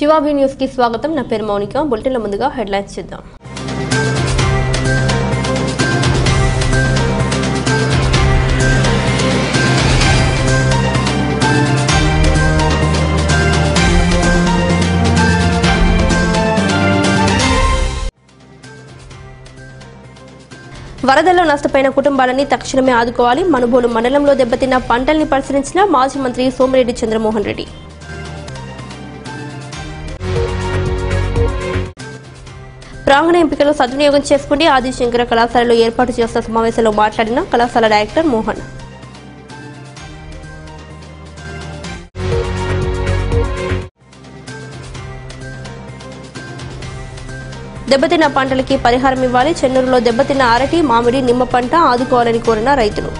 శివాబి news కి స్వాగతం నా పేరు మౌనిక బులెటిన్ల ముందుగా హెడ్లైన్స్ చూద్దాం వరదల్లో నష్టపోయిన కుటుంబాలని తక్షణమే ఆదుకోవాలి మనుబోలు మండలంలో దెబ్బతిన్న పంటల్ని పరిశీలించిన మాజీ మంత్రి సోమిరెడ్డి చంద్రమోహన్ రెడ్డి ప్రాంగణ ఎంపికలు సద్వినియోగం చేసుకుని ఆదిశంకర కళాశాలలో ఏర్పాటు చేసిన సమావేశంలో మాట్లాడిన కళాశాల డైరెక్టర్ మోహన్ దెబ్బతిన్న పంటలకి పరిహారం ఇవ్వాలి చెన్నూరులో దెబ్బతిన్న అరటి మామిడి నిమ్మ పంట ఆదుకోవాలని కోరిన రైతులు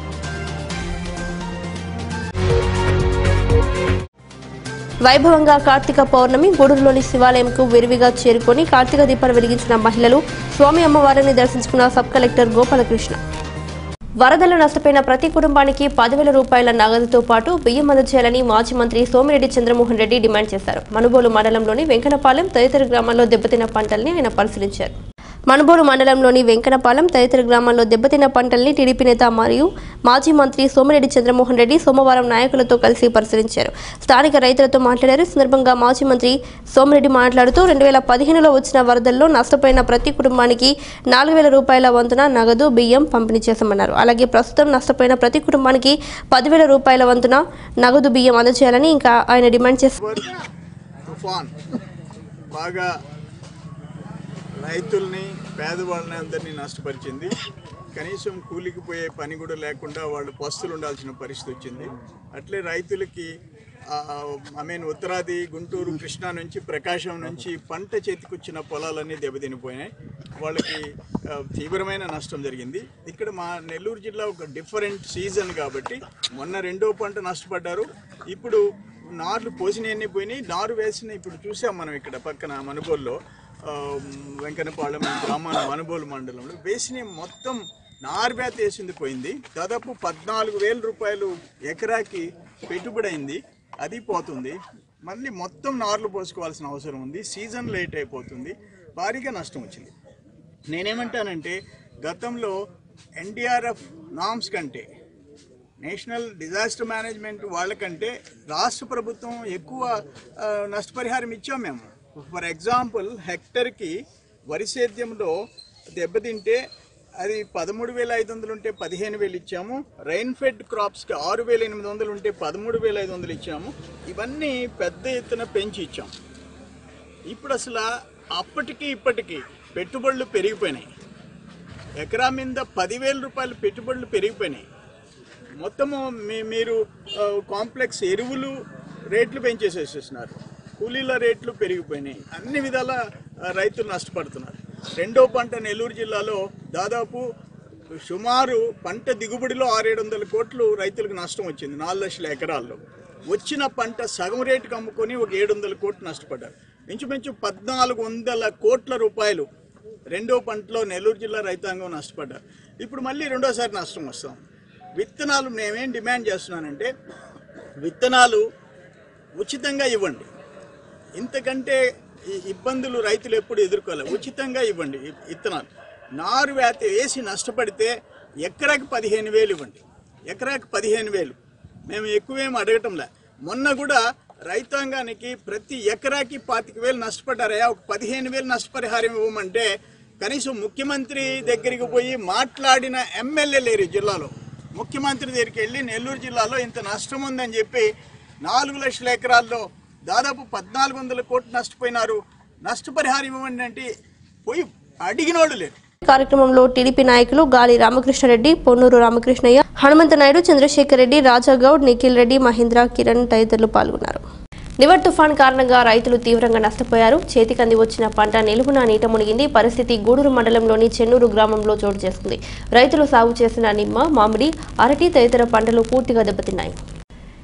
వైభవంగా కార్తీక పౌర్ణమి గూడూరులోని శివాలయంకు విరివిగా చేరుకొని కార్తీక దీపాలు వెలిగించిన మహిళలు స్వామి అమ్మవారిని దర్శించుకున్న సబ్ కలెక్టర్ గోపాలకృష్ణ వరదలు నష్టపోయిన ప్రతి కుటుంబానికి పదివేల రూపాయల నగదుతో పాటు బియ్యం అందజేయాలని మాజీ మంత్రి సోమిరెడ్డి చంద్రమోహన్ రెడ్డి డిమాండ్ చేశారు మనుబోలు మండలంలోని వెంకనపాలెం తదితర గ్రామాల్లో దెబ్బతిన్న పంటల్ని ఆయన పరిశీలించారు మనుబోలు మండలంలోని వెంకనపాలెం తదితర గ్రామాల్లో దెబ్బతిన్న పంటల్ని టీడీపీ నేత మరియు మాజీ మంత్రి సోమిరెడ్డి చంద్రమోహన్ రెడ్డి సోమవారం నాయకులతో కలిసి పరిశీలించారు స్థానిక రైతులతో మాట్లాడారు ఈ సందర్భంగా మాజీ మంత్రి సోమిరెడ్డి మాట్లాడుతూ రెండు వేల పదిహేనులో వచ్చిన వరదల్లో నష్టపోయిన ప్రతి కుటుంబానికి నాలుగు వేల రూపాయల వంతున నగదు బియ్యం పంపిణీ చేశామన్నారు అలాగే ప్రస్తుతం నష్టపోయిన ప్రతి కుటుంబానికి పదివేల రూపాయల వంతున నగదు బియ్యం అందజేయాలని ఇంకా ఆయన డిమాండ్ చేశారు తుఫాన్ బాగా రైతుల్ని పేదవాళ్ళని అందరినీ నష్టపరిచింది కనీసం కూలికి పోయే పని కూడా లేకుండా వాళ్ళు పస్తులు ఉండాల్సిన పరిస్థితి వచ్చింది అట్లే రైతులకి ఐ మీన్ ఉత్తరాది గుంటూరు కృష్ణా నుంచి ప్రకాశం నుంచి పంట చేతికొచ్చిన పొలాలన్నీ దెబ్బతినిపోయినాయి వాళ్ళకి ఆ, తీవ్రమైన నష్టం జరిగింది ఇక్కడ మా నెల్లూరు జిల్లా ఒక డిఫరెంట్ సీజన్ కాబట్టి మొన్న రెండో పంట నష్టపడ్డారు ఇప్పుడు నార్లు పోసినవన్నీ పోయినాయి నారు వేసిన ఇప్పుడు చూసాం మనం ఇక్కడ పక్కన మనుబోల్లో ఆ, వెంకనపాలెం గ్రామాల మనుబోలు మండలంలో వేసిన మొత్తం నార్వేత వేసింది పోయింది దాదాపు పద్నాలుగు వేల రూపాయలు ఎకరాకి పెట్టుబడి అయింది అది పోతుంది మళ్ళీ మొత్తం నార్లు పోసుకోవాల్సిన అవసరం ఉంది సీజన్ లేట్ అయిపోతుంది భారీగా నష్టం వచ్చింది నేనేమంటానంటే గతంలో ఎన్డీఆర్ఎఫ్ నామ్స్ కంటే నేషనల్ డిజాస్టర్ మేనేజ్మెంట్ వాళ్ళకంటే రాష్ట్ర ప్రభుత్వం ఎక్కువ ఆ, నష్టపరిహారం ఇచ్చాం మేము ఫర్ ఎగ్జాంపుల్ హెక్టర్కి వరి సేద్యంలో దెబ్బతింటే అది పదమూడు వేల ఐదు వందలు ఉంటే పదిహేను వేలు ఇచ్చాము రైన్ ఫెడ్ క్రాప్స్కి ఆరు వేల ఎనిమిది వందలు ఉంటే పదమూడు వేల ఐదు వందలు ఇచ్చాము ఇవన్నీ పెద్ద ఎత్తున పెంచి ఇచ్చాం ఇప్పుడు అసలు అప్పటికి ఇప్పటికి పెట్టుబడులు పెరిగిపోయినాయి ఎకరా మీద పదివేల రూపాయలు పెట్టుబడులు పెరిగిపోయినాయి మొత్తము మీ మీరు ఆ, కాంప్లెక్స్ ఎరువులు రేట్లు పెంచేసేసేసినారు కూలీల రేట్లు పెరిగిపోయినాయి అన్ని విధాల ఆ, రైతులు నష్టపడుతున్నారు రెండో పంట నెల్లూరు జిల్లాలో దాదాపు సుమారు పంట దిగుబడిలో ఆరేడు వందల కోట్లు రైతులకు నష్టం వచ్చింది నాలుగు లక్షల ఎకరాల్లో వచ్చిన పంట సగం రేటుకి అమ్ముకొని ఒక ఏడు వందల కోట్లు నష్టపడ్డారు ఇంచుమించు పద్నాలుగు వందల కోట్ల రూపాయలు రెండో పంటలో నెల్లూరు జిల్లా రైతాంగం నష్టపడ్డారు ఇప్పుడు మళ్ళీ రెండోసారి నష్టం వస్తాం విత్తనాలు మేమేం డిమాండ్ చేస్తున్నానంటే విత్తనాలు ఉచితంగా ఇవ్వండి ఇంతకంటే ఈ ఇబ్బందులు రైతులు ఎప్పుడు ఎదుర్కోవాలి ఉచితంగా ఇవ్వండి ఈ విత్తనాలు నారు వేత వేసి నష్టపడితే ఎకరాకి పదిహేను వేలు ఇవ్వండి ఎకరాకి పదిహేను వేలు మేము ఎక్కువేం అడగటంలే మొన్న కూడా రైతాంగానికి ప్రతి ఎకరాకి పాతిక వేలు నష్టపడ్డారయ్యా ఒక పదిహేను వేలు నష్టపరిహారం ఇవ్వమంటే కనీసం ముఖ్యమంత్రి దగ్గరికి పోయి మాట్లాడిన ఎమ్మెల్యే లేరు ఈ జిల్లాలో ముఖ్యమంత్రి దగ్గరికి వెళ్ళి నెల్లూరు జిల్లాలో ఇంత నష్టం ఉందని చెప్పి నాలుగు లక్షల ఎకరాల్లో దాదాపు పద్నాలుగు వందల కోట్లు నష్టపోయినారు నష్టపరిహారం ఇవ్వండి అంటే పోయి అడిగినోళ్ళు లేరు కార్యక్రమంలో టీడీపీ నాయకులు గాలి రామకృష్ణారెడ్డి పొన్నూరు రామకృష్ణయ్య హనుమంత నాయుడు చంద్రశేఖర్ రెడ్డి రాజాగౌడ్ నిఖిల్ రెడ్డి మహేంద్ర కిరణ్ తదితరులు పాల్గొన్నారు నివర్ తుఫాన్ కారణంగా రైతులు తీవ్రంగా నష్టపోయారు చేతికంది వచ్చిన పంట నిలువున నీట మునిగింది పరిస్థితి గూడూరు మండలంలోని చెన్నూరు గ్రామంలో చోటు చేసుకుంది రైతులు సాగు చేసిన నిమ్మ మామిడి అరటి తదితర పంటలు పూర్తిగా దెబ్బతిన్నాయి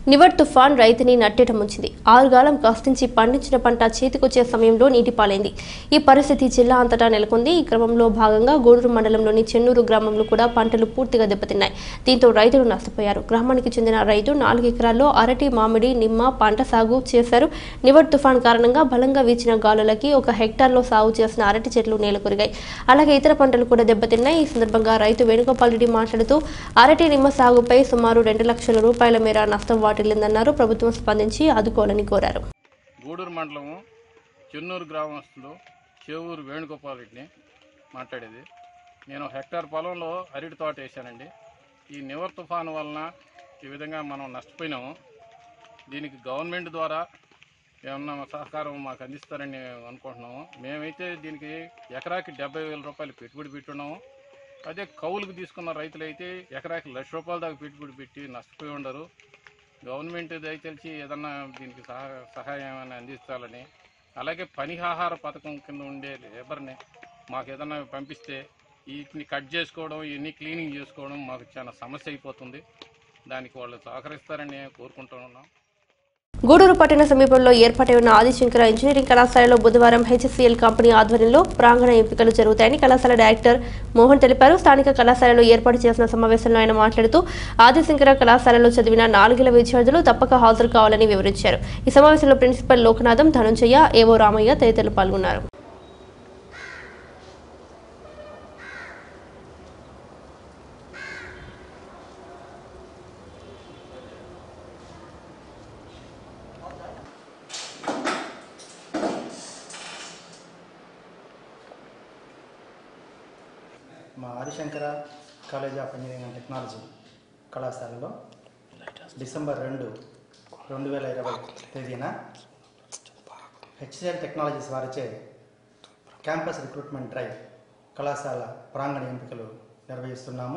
నివర్ తుఫాన్ రైతుని నట్టేట ముంచింది ఆరుగాలం కష్టించి పండించిన పంట చేతికొచ్చే సమయంలో నీటిపాలైంది ఈ పరిస్థితి జిల్లా అంతటా నెలకొంది ఈ క్రమంలో భాగంగా గూడూరు మండలంలోని చెన్నూరు గ్రామంలో కూడా పంటలు పూర్తిగా దెబ్బతిన్నాయి దీంతో రైతులు నష్టపోయారు గ్రామానికి చెందిన రైతు నాలుగు ఎకరాల్లో అరటి మామిడి నిమ్మ పంట సాగు చేశారు నివర్ తుఫాన్ కారణంగా బలంగా వీచిన గాలులకి ఒక హెక్టార్లో సాగు చేసిన అరటి చెట్లు నేలకొరిగాయి అలాగే ఇతర పంటలు కూడా దెబ్బతిన్నాయి ఈ సందర్భంగా రైతు వేణుగోపాల్ రెడ్డి మాట్లాడుతూ అరటి నిమ్మ సాగుపై సుమారు రెండు లక్షల రూపాయల మేర నష్టం వాటిల్లిందన్నారు ప్రభుత్వం స్పందించి ఆదుకోవాలని కోరారు గూడూరు మండలము చెన్నూరు గ్రామస్తులు చేవూరు వేణుగోపాల్ రెడ్డిని మాట్లాడేది నేను హెక్టార్ పొలంలో అరటి తోట వేసానండి ఈ నివర్ తుఫాను వలన ఈ విధంగా మనం నష్టపోయినాము దీనికి గవర్నమెంట్ ద్వారా ఏమన్నా సహకారం మాకు అందిస్తారని అనుకుంటున్నాము మేమైతే దీనికి ఎకరాకి డెబ్బై వేల రూపాయలు పెట్టుబడి పెట్టున్నాము అదే కౌలుకు తీసుకున్న రైతులు అయితే ఎకరాకి లక్ష రూపాయల దాకా పెట్టుబడి పెట్టి నష్టపోయి ఉండరు గవర్నమెంట్ దయచేసి ఏదన్నా దీనికి సహా సహాయం ఏమైనా అందించాలని అలాగే పనిహాహార పథకం కింద ఉండే లేబర్ని మాకు ఏదన్నా పంపిస్తే వీటిని కట్ చేసుకోవడం ఇవన్నీ క్లీనింగ్ చేసుకోవడం మాకు చాలా సమస్య అయిపోతుంది దానికి వాళ్ళు సహకరిస్తారని కోరుకుంటున్నాం గూడూరు పట్టణ సమీపంలో ఏర్పాటై ఉన్న ఆదిశంకర ఇంజనీరింగ్ కళాశాలలో బుధవారం హెచ్ఎస్సీఎల్ కంపెనీ ఆధ్వర్యంలో ప్రాంగణ ఎంపికలు జరుగుతాయని కళాశాల డైరెక్టర్ మోహన్ తెలిపారు స్థానిక కళాశాలలో ఏర్పాటు చేసిన సమావేశంలో ఆయన మాట్లాడుతూ ఆదిశంకర కళాశాలలో చదివిన నాలుగేళ్ల విద్యార్థులు తప్పక హాజరు కావాలని వివరించారు ఈ సమావేశంలో ప్రిన్సిపల్ లోకనాథం ధనుంజయ ఏవో రామయ్య తదితరులు పాల్గొన్నారు మా Adishankara college of engineering and technology కళాశాలలో డిసెంబర్ రెండు రెండు వేల ఇరవై తేదీన హెచ్సిఎల్ టెక్నాలజీస్ వారిచే క్యాంపస్ రిక్రూట్మెంట్ డ్రైవ్ కళాశాల ప్రాంగణ ఎంపికలు నిర్వహిస్తున్నాము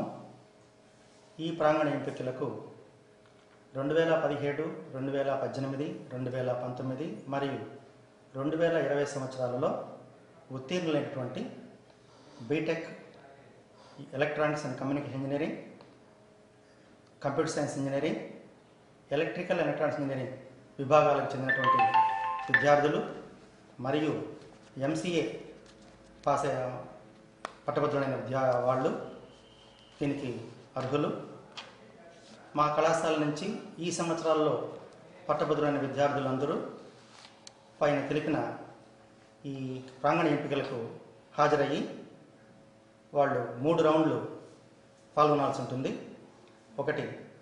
ఈ ప్రాంగణ ఎంపికలకు రెండు వేల పదిహేడు రెండు వేల పద్దెనిమిది రెండు వేల పంతొమ్మిది మరియు రెండు వేల ఇరవై సంవత్సరాలలో ఉత్తీర్ణులైనటువంటి B Tech electronics and communication engineering computer science engineering electrical electronics engineering విభాగాలకు చెందినటువంటి విద్యార్థులు మరియు ఎంసీఏ పాస్ అయ్యే పట్టభద్రులైన విద్యా వాళ్ళు దీనికి అర్హులు మా కళాశాల నుంచి ఈ సంవత్సరాల్లో పట్టభద్రులైన విద్యార్థులందరూ పైన తెలిపిన ఈ ప్రాంగణ ఎంపికలకు హాజరయ్యి వాళ్ళు మూడు రౌండ్లు పాల్గొనాల్సి ఉంటుంది ఒకటి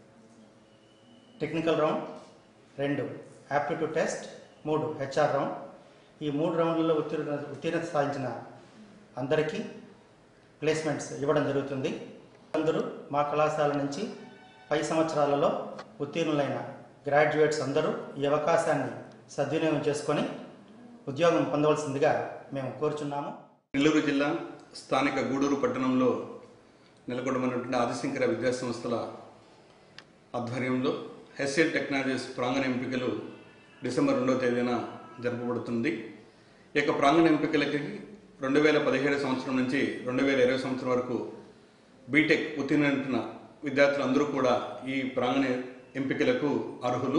టెక్నికల్ రౌండ్ రెండు యాప్టిట్యూడ్ టెస్ట్ మూడు హెచ్ఆర్ రౌండ్ ఈ మూడు రౌండ్లలో ఉత్తీర్ణ ఉత్తీర్ణత సాధించిన అందరికీ ప్లేస్మెంట్స్ ఇవ్వడం జరుగుతుంది అందరూ మా కళాశాల నుంచి పై సంవత్సరాలలో ఉత్తీర్ణులైన గ్రాడ్యుయేట్స్ అందరూ ఈ అవకాశాన్ని సద్వినియోగం చేసుకొని ఉద్యోగం పొందవలసిందిగా మేము కోరుచున్నాము నెల్లూరు జిల్లా స్థానిక గూడూరు పట్టణంలో నెలకొండమైనటువంటి ఆదిశంకర విద్యా సంస్థల ఆధ్వర్యంలో హెచ్ఎల్ టెక్నాలజీస్ ప్రాంగణ ఎంపికలు డిసెంబర్ రెండవ తేదీన జరపబడుతుంది ఈ యొక్క ప్రాంగణ ఎంపికలకి రెండు వేల పదిహేడు సంవత్సరం నుంచి రెండు వేల ఇరవై సంవత్సరం వరకు బీటెక్ ఉత్తీర్ణ విద్యార్థులందరూ కూడా ఈ ప్రాంగణ ఎంపికలకు అర్హులు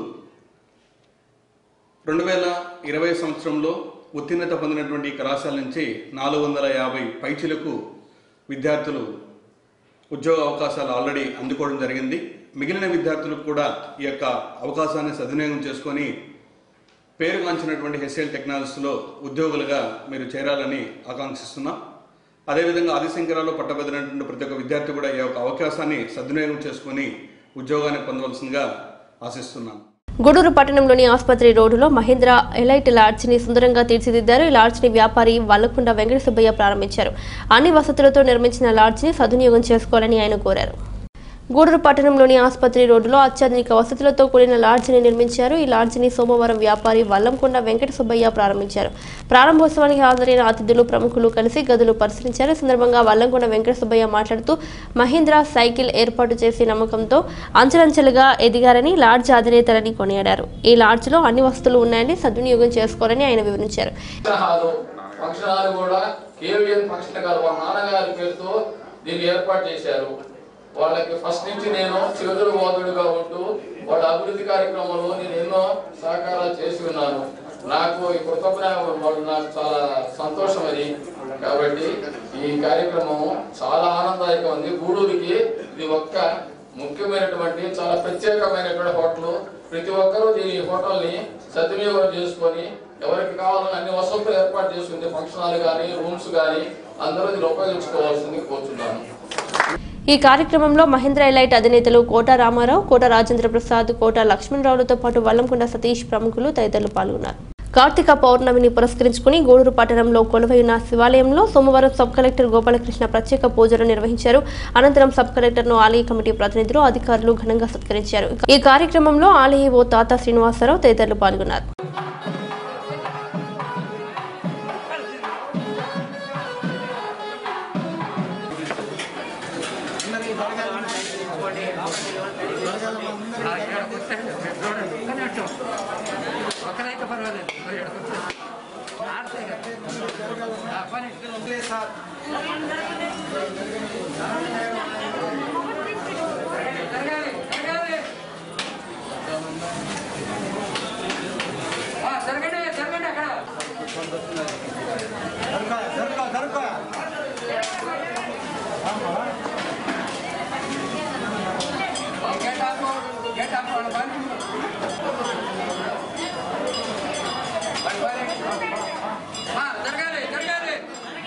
రెండు వేల ఇరవై సంవత్సరంలో ఉత్తీర్ణత పొందినటువంటి ఈ కళాశాల నుంచి నాలుగు వందల యాభై పైచిలకు విద్యార్థులు ఉద్యోగ అవకాశాలు ఆల్రెడీ అందుకోవడం జరిగింది మిగిలిన విద్యార్థులకు కూడా ఈ యొక్క అవకాశాన్ని సద్వినియోగం చేసుకొని పేరుగాంచినటువంటి హెచ్ఎల్ టెక్నాలజీస్లో ఉద్యోగులుగా మీరు చేరాలని ఆకాంక్షిస్తున్నాం అదేవిధంగా ఆదిశంకరాలో పట్టబెదినటువంటి ప్రతి ఒక్క విద్యార్థి కూడా ఈ యొక్క అవకాశాన్ని సద్వినియోగం చేసుకొని ఉద్యోగాన్ని పొందవలసిందిగా ఆశిస్తున్నాను గూడూరు పట్టణంలోని ఆసుపత్రి రోడ్డులో మహేంద్ర ఎలైట్ లాడ్జ్ ని సుందరంగా తీర్చిదిద్దారు ఈ లాడ్జ్ ని వ్యాపారి వల్లకుండ వెంకట సుబ్బయ్య ప్రారంభించారు అన్ని వసతులతో నిర్మించిన లాడ్జ్ ని సద్వినియోగం చేసుకోవాలని ఆయన కోరారు గూడూరు పట్టణంలోని ఆసుపత్రి రోడ్డులో అత్యాధునిక వసతులతో కూడిన లాడ్జిని నిర్మించారు ఈ లాడ్జిని సోమవారం వ్యాపారి వల్లంకొండ వెంకట సుబ్బయ్య ప్రారంభించారు ప్రారంభోత్సవానికి హాజరైన అతిథులు ప్రముఖులు కలిసి గదులు పరిశీలించారు ఈ సందర్భంగా వల్లంకొండ వెంకట సుబ్బయ్య మాట్లాడుతూ మహీంద్రా సైకిల్ ఏర్పాటు చేసే నమ్మకంతో అంచెలంచెలుగా ఎదిగారని లాడ్జ్ అధినేతలని కొనియాడారు ఈ లాడ్జ్లో అన్ని వసతులు ఉన్నాయని సద్వినియోగం చేసుకోవాలని ఆయన వివరించారు ఫంక్షన్ హాలు ఫంక్షన్ హాల్ కూడా కేవీఎన్ ఫంక్షన్ హాల్ వాళ్ళ నాన్నగారి పేరుతో దీన్ని ఏర్పాటు చేశారు వాళ్ళకి ఫస్ట్ నుంచి నేను చేదుల బోధుడుగా ఉంటూ వాళ్ళ అభివృద్ధి కార్యక్రమంలో నేను ఎన్నో సహకారాలు చేసి ఉన్నాను నాకు ఈ కృతజ్ఞ వాళ్ళు నాకు చాలా సంతోషం అది కాబట్టి ఈ కార్యక్రమం చాలా ఆనందదాయకం ఉంది గూడూరుకి ఇది ఒక్క ముఖ్యమైనటువంటి చాలా ప్రత్యేకమైనటువంటి హోటల్ ప్రతి ఒక్కరూ ఈ హోటల్ ని సద్వినియోగం చేసుకొని ఎవరికి కావాలని అన్ని వసతులు ఏర్పాటు చేసుకుంటే ఫంక్షన్ హాల్ కానీ రూమ్స్ కానీ అందరూ దీన్ని ఉపయోగించుకోవాల్సింది కోరుతున్నాను ఈ కార్యక్రమంలో మహేంద్ర ఎలైట్ అధినేతలు కోట రామారావు కోట రాజేంద్ర ప్రసాద్ కోట లక్ష్మణరావులతో పాటు వల్లంకొండ సతీష్ ప్రముఖులు తదితరులు పాల్గొన్నారు కార్తీక పౌర్ణమిని పురస్కరించుకుని గూడూరు పట్టణంలో కొలువైన శివాలయంలో సోమవారం సబ్ కలెక్టర్ గోపాలకృష్ణ ప్రత్యేక పూజలు నిర్వహించారు అనంతరం సబ్ కలెక్టర్ను ఆలయ కమిటీ ప్రతినిధులు అధికారులు ఘనంగా సత్కరించారు ఈ కార్యక్రమంలో ఆలయ ఓ తాత శ్రీనివాసరావు తదితరులు పాల్గొన్నారు ఒకరైతే పర్వాలేదు జరగండి జరగండి అక్కడ గేట్ ఆపు గేట్ ఆపు వాళ్ళ బండి జరగాలి జరగాలి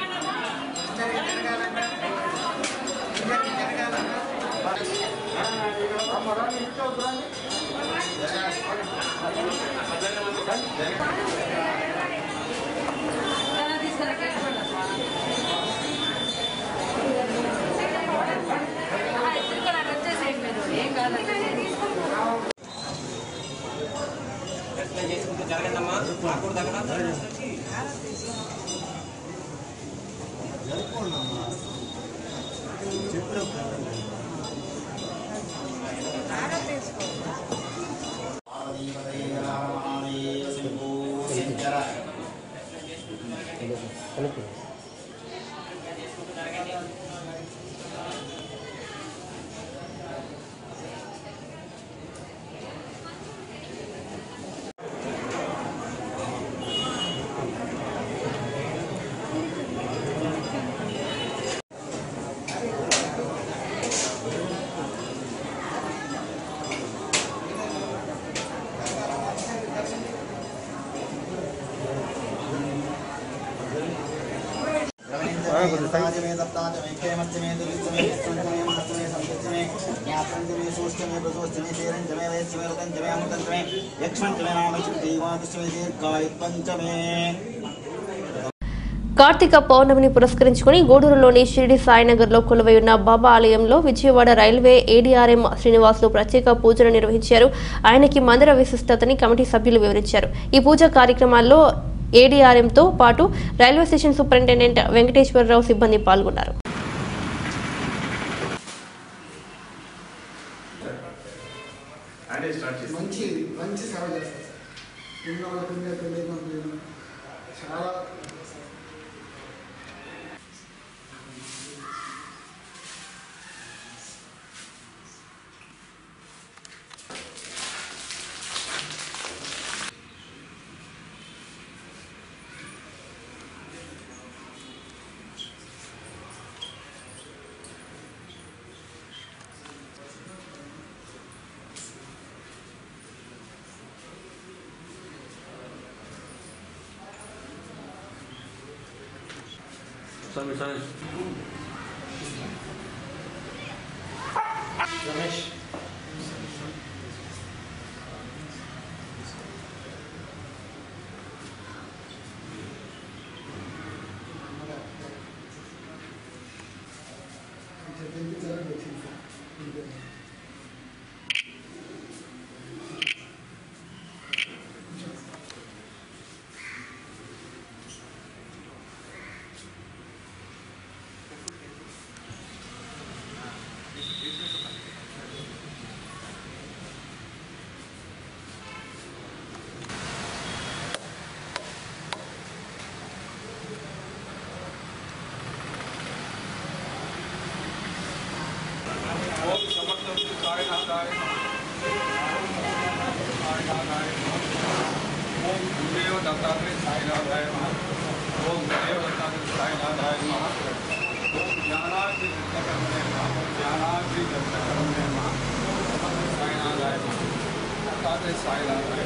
సప్తాజమే సప్తాజమే కేమచ్చమే దురిచ్చమే విశ్వంచమే మహచ్చమే సంతచ్చమే జ్ఞాపంచమే సూష్టమే ప్రసోష్టమే తీరంచమే వైశ్చమే రుదంచమే అమృతంచమే యక్ష్మంచమే నామచమే దైవాదిశ్చమే దీర్ఘాయుత్వంచమే కార్తీక పౌర్ణమిని పురస్కరించుకుని గూడూరులోని షిరిడి సాయినగర్లో కొలువై ఉన్న బాబా ఆలయంలో విజయవాడ రైల్వే ఏడీఆర్ఎం శ్రీనివాసులు ప్రత్యేక పూజలు నిర్వహించారు ఆయనకి మందిర విశిష్టతని కమిటీ సభ్యులు వివరించారు ఈ పూజా కార్యక్రమాల్లో ఏడీఆర్ఎంతో పాటు రైల్వే స్టేషన్ సూపరింటెండెంట్ వెంకటేశ్వరరావు సిబ్బంది పాల్గొన్నారు మంచి మంచి సేవ చేస్తారు సార్ ఉన్న వాళ్ళకి ఉండే తెలియదు నాకు లేదు. చాలా చెప్పించాలని వచ్చింది సార్ ఇంతే. సాయినాథాయ సాయినాథాయ ఓం గురుదేవ దత్తాత్రేయ సాయినాథాయ ఓం గురుదేవ దత్తాత్రేయ సాయినాథాయ ఓం జ్ఞానాద్రి దత్తకర్మణే ఓం జ్ఞానాద్రి దత్తకర్మణే సాయినాథాయ దత్తాత్రేయ సాయినాథాయ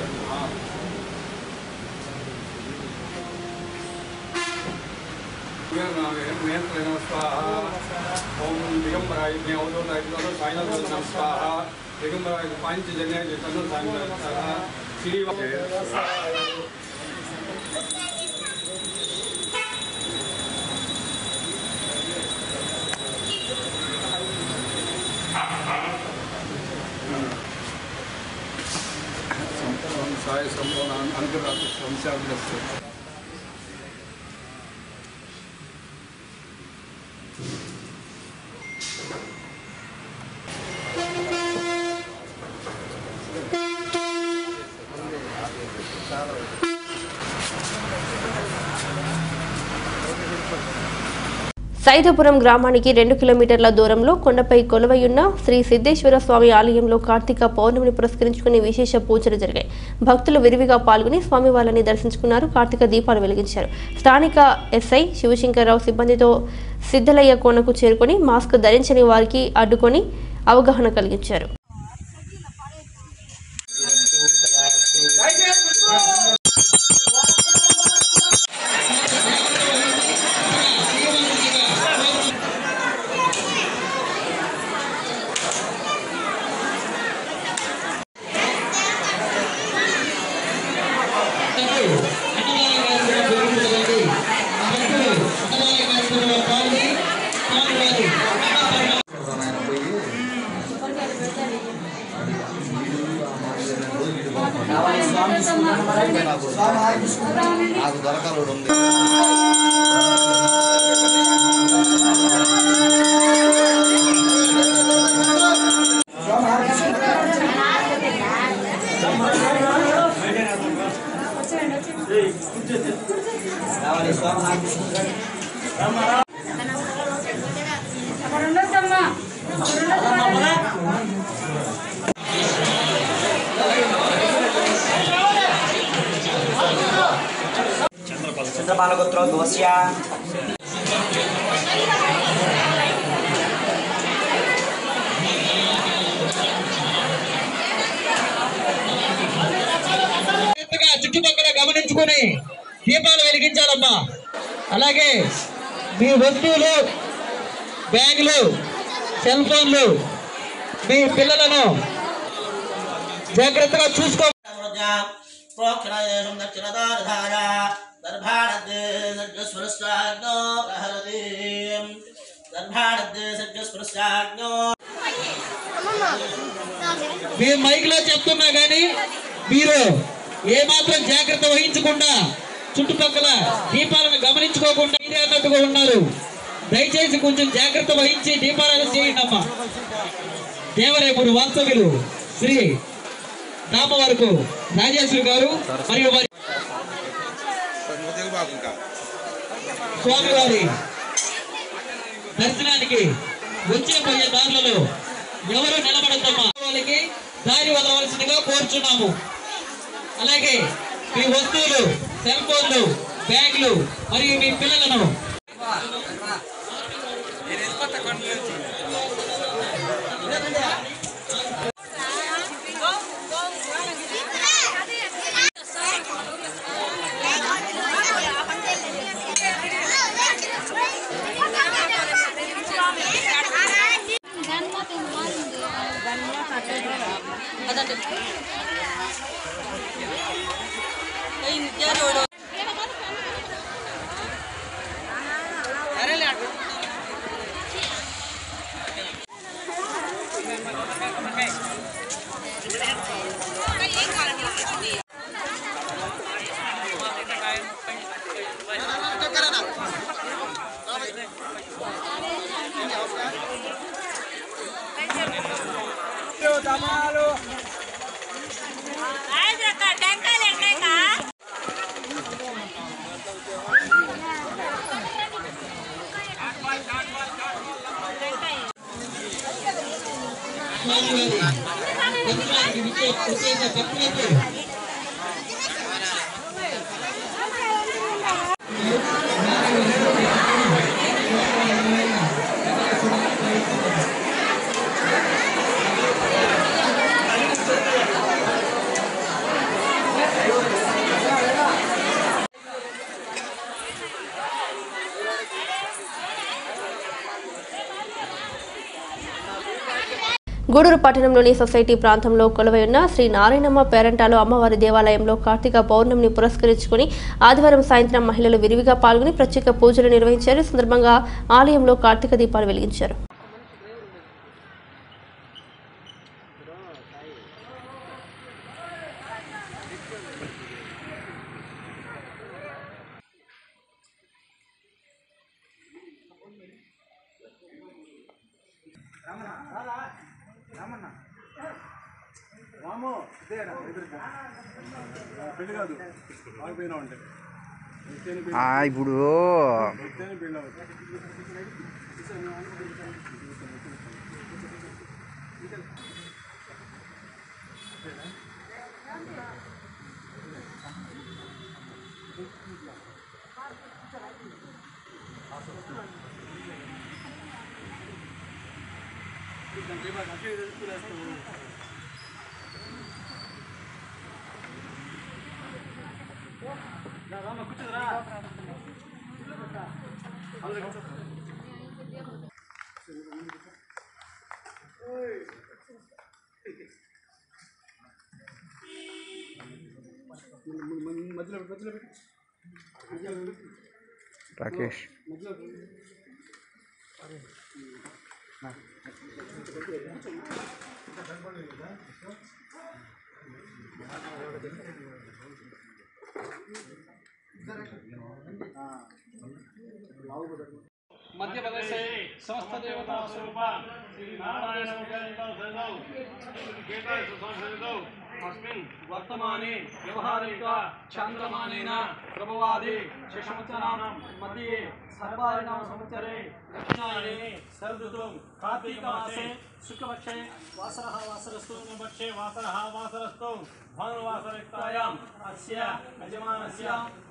నియంత్రణ స్వాహ ఓం దిగంబరాయ జ్ఞావదోదాయ సాయినాథ స్వాహ దిగంబరాయ పాంచజన్యాయ చంద్ర సాయినాథ శ్రీ సాయ సంపూర్ణ అనుగ్రహ సంశాగ్రస్త సైదాపురం గ్రామానికి రెండు కిలోమీటర్ల దూరంలో కొండపై కొలువయున్న శ్రీ సిద్ధేశ్వర స్వామి ఆలయంలో కార్తీక పౌర్ణమిని పురస్కరించుకుని విశేష పూజలు జరిగాయి భక్తులు విరివిగా పాల్గొని స్వామివారిని దర్శించుకున్నారు కార్తీక దీపాలు వెలిగించారు స్థానిక ఎస్ఐ శివశంకర్రావు సిబ్బందితో సిద్ధలయ్య కోనకు చేరుకొని మాస్క్ ధరించని వారికి అడ్డుకొని అవగాహన కలిగించారు నాకు దొరకాలి ఉంది రావాలి స్వామి చంద్రపాలగోత్రో దోస్య జాగ్రత్తగా చుట్టుపక్కల గమనించుకొని దీపాలు వెలిగించాలమ్మా అలాగే మీ వస్తువులు బ్యాగులు సెల్ ఫోన్లు మీ పిల్లలను జాగ్రత్తగా చూసుకో ప్రోక్షణయేషం దక్షిణదారధాయ దర్భాణద్దే సర్గస్వరస్యాగ్నో ప్రహరతి దర్భాణద్దే సర్గస్వరస్యాగ్నో మీ మైక్ లో చెప్తున్నా గానీ మీరు ఏమాత్రం జాగ్రత్త వహించకుండా చుట్టుపక్కల దీపాలను గమనించుకోకుండా మీరే అన్నట్టుగా ఉన్నారు దయచేసి కొంచెం జాగ్రత్త వహించి దీపారాధన చేయండి అమ్మా దేవరేపుడు వాస్తవ్యులు శ్రీ రామవరకు రాజేశ్వరి గారు మరియు వారి స్వామివారి దర్శనానికి వచ్చే పోయే దారులలో ఎవరు నిలబడద్దమ్మా వాళ్ళకి దారి వదలవలసిందిగా కోరుచున్నాము అలాగే మీ వస్తువులు సెల్ ఫోన్లు బ్యాగులు మరియు మీ పిల్లలను స్వామివారి దర్శనానికి విచ్చే- వచ్చేసిన భక్తులకు గూడూరు పట్టణంలోని సొసైటీ ప్రాంతంలో కొలువై ఉన్న శ్రీ నారాయణమ్మ పేరంటాలు అమ్మవారి దేవాలయంలో కార్తీక పౌర్ణమిని పురస్కరించుకుని ఆదివారం సాయంత్రం మహిళలు విరివిగా పాల్గొని ప్రత్యేక పూజలు నిర్వహించారు ఈ సందర్భంగా ఆలయంలో కార్తీక దీపాలు వెలిగించారు రాము ఇదేరా ఎదురుగా పెళ్లి కాదు ఆగిపోయినా ఉంటే ఆ, ఇప్పుడు పెళ్లి అవుతుంది మధ్యలో మధ్యలో పెట్టు. మధ్యలో పెట్టు. రాకేష్ మధ్యలో పెట్టు. మధ్యప్రదేశ్ సమస్త దేవతా స్వరూప శ్రీ నారాయణ అస్మిన్ వర్తమానే వ్యవహారిక చాంద్రమానేన ప్రభవాది శశమచనాం మధ్యే సర్వారినామ సంవత్సరే దక్షిణాయనే శరదృతు కార్తీక మాసే శుక్లపక్షే వాసరः వాసరస్తు పక్షే వాసరः వాసరస్తు భానువాసరయుక్తాయాం అస్య యజమానస్య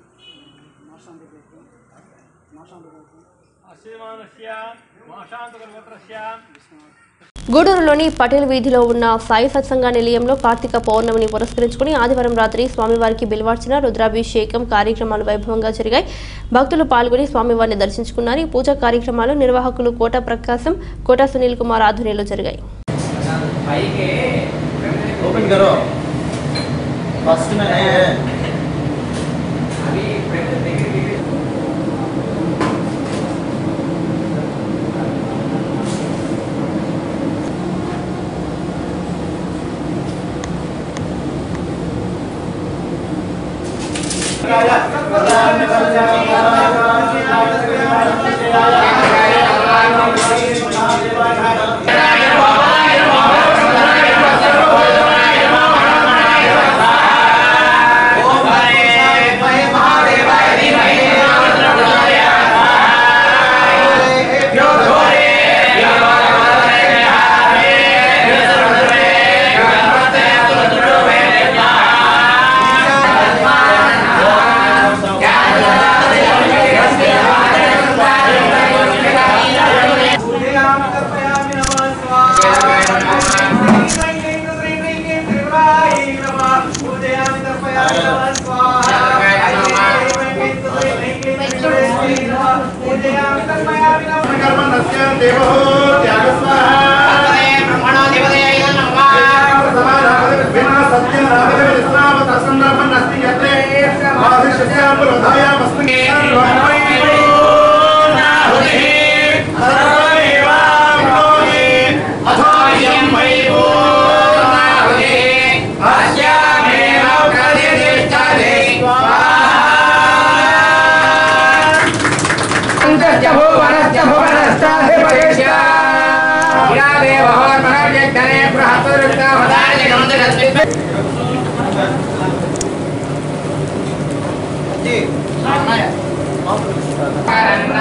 అశ్యమానస్య మాషాంతకర్వత్రస్య గూడూరులోని పటేల్ వీధిలో ఉన్న సాయి సత్సంగ నిలయంలో కార్తీక పౌర్ణమిని పురస్కరించుకుని ఆదివారం రాత్రి స్వామివారికి బిల్వార్చన రుద్రాభిషేకం కార్యక్రమాలు వైభవంగా జరిగాయి భక్తులు పాల్గొని స్వామివారిని దర్శించుకున్నారు ఈ పూజా కార్యక్రమాలు నిర్వాహకులు కోట ప్రకాశం కోట సునీల్ కుమార్ ఆధ్వర్యంలో జరిగాయి ओपन करो फर्स्ट में है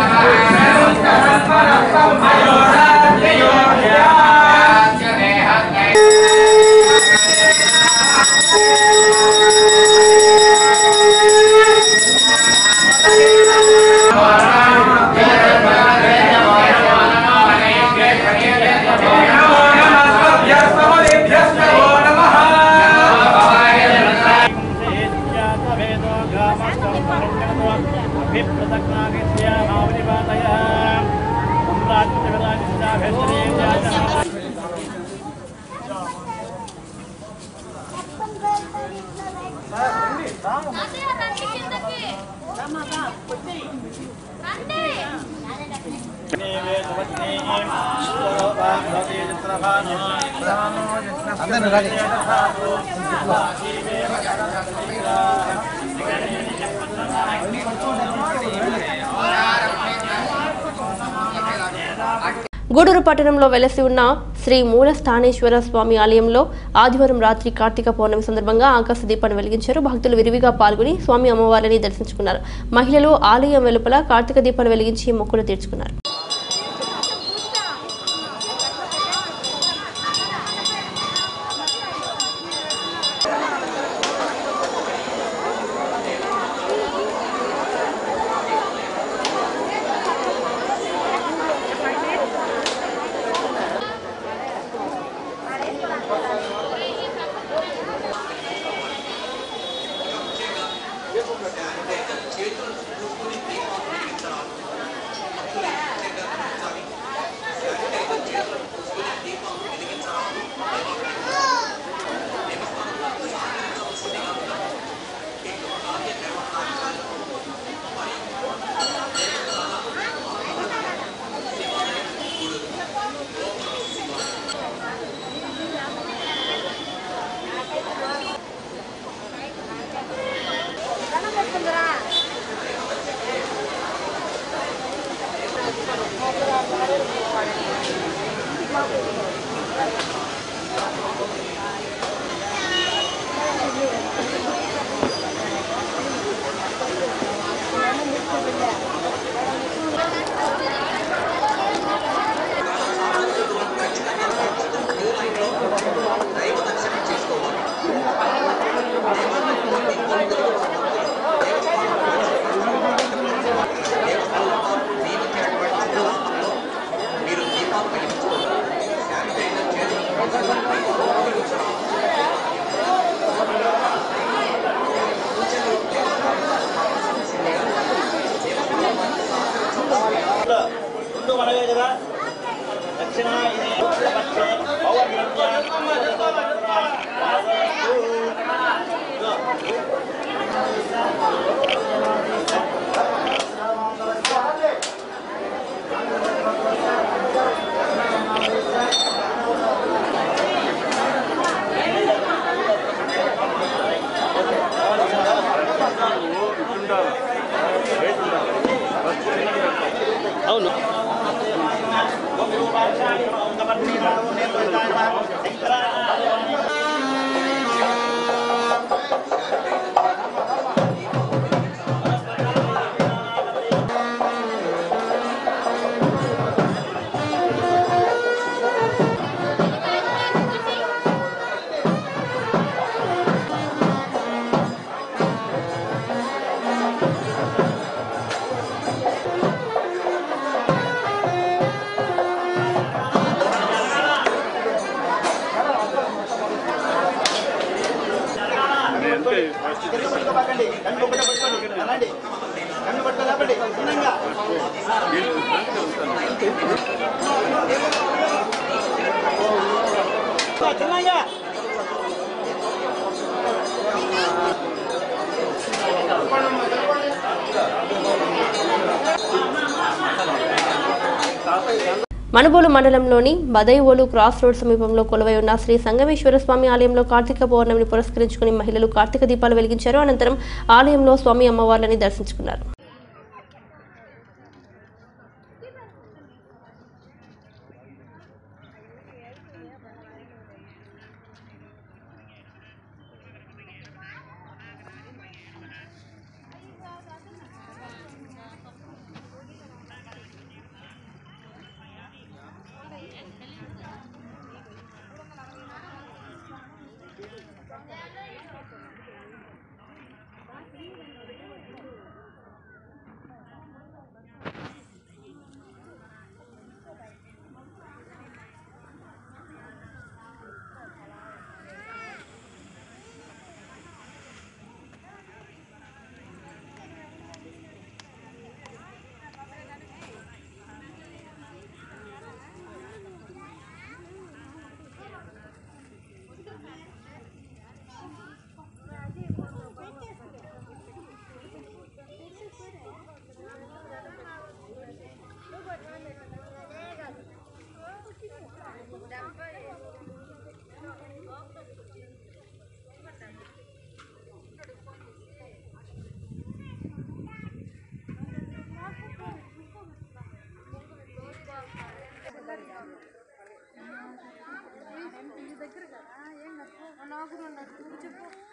Yeah. గూడూరు పట్టణంలో వెలసి ఉన్న శ్రీ మూల స్థానేశ్వర స్వామి ఆలయంలో ఆదివారం రాత్రి కార్తీక పౌర్ణమి సందర్భంగా ఆకాశ దీపాన్ని వెలిగించారు భక్తులు విరివిగా పాల్గొని స్వామి అమ్మవారిని దర్శించుకున్నారు మహిళలు ఆలయం వెలుపల కార్తీక దీపాన్ని వెలిగించి మొక్కులు తీర్చుకున్నారు ముందు మనమే కదా దక్షిణ అవును కన్ను ఒకటే పట్టుకోండి అలాంటి కన్ను పట్టుకో లేపండి చిన్నంగా చిన్నంగా మనుబోలు మండలంలోని బదైవోలు క్రాస్ రోడ్ సమీపంలో కొలువై ఉన్న శ్రీ సంగమేశ్వర స్వామి ఆలయంలో కార్తీక పౌర్ణమిని పురస్కరించుకుని మహిళలు కార్తీక దీపాలు వెలిగించారు అనంతరం ఆలయంలో స్వామి అమ్మవార్లని దర్శించుకున్నారు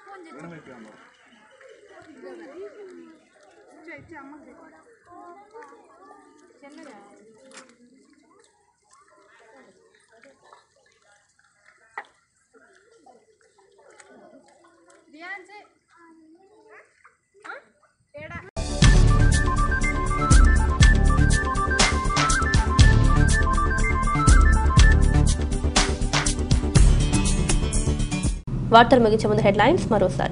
వార్తలు ముగించే ముందు హెడ్లైన్స్ మరోసారి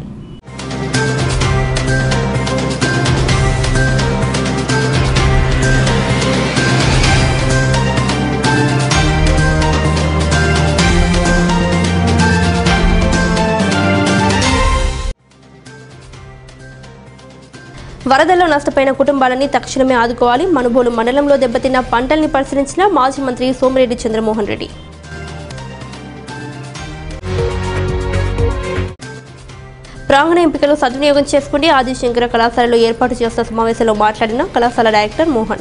వరదల్లో నష్టపోయిన కుటుంబాలని తక్షణమే ఆదుకోవాలి మనుబోలు మండలంలో దెబ్బతిన్న పంటల్ని పరిశీలించిన మాజీ మంత్రి సోమిరెడ్డి చంద్రమోహన్ రెడ్డి ప్రాంగణ ఎంపికలు సద్వినియోగం చేసుకుని ఆదిశంకర కళాశాలలో ఏర్పాటు చేసిన సమావేశంలో మాట్లాడిన కళాశాల డైరెక్టర్ మోహన్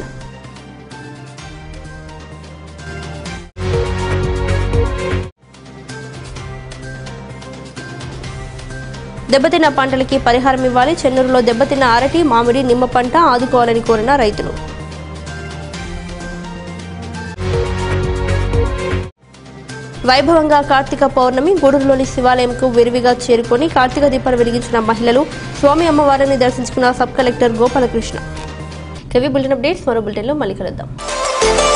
దెబ్బతిన్న పంటలకి పరిహారం ఇవ్వాలి చెన్నూరులో దెబ్బతిన్న అరటి మామిడి నిమ్మ పంట ఆదుకోవాలని కోరిన రైతులు వైభవంగా కార్తీక పౌర్ణమి గూడూరులోని శివాలయంకు విరివిగా చేరుకొని కార్తీక దీపాలు వెలిగించిన మహిళలు స్వామి అమ్మవారిని దర్శించుకున్న సబ్ కలెక్టర్ గోపాలకృష్ణ కవి బులెటిన్ అప్డేట్స్ మరో బులెటిన్లో మళ్ళీ కలుద్దాం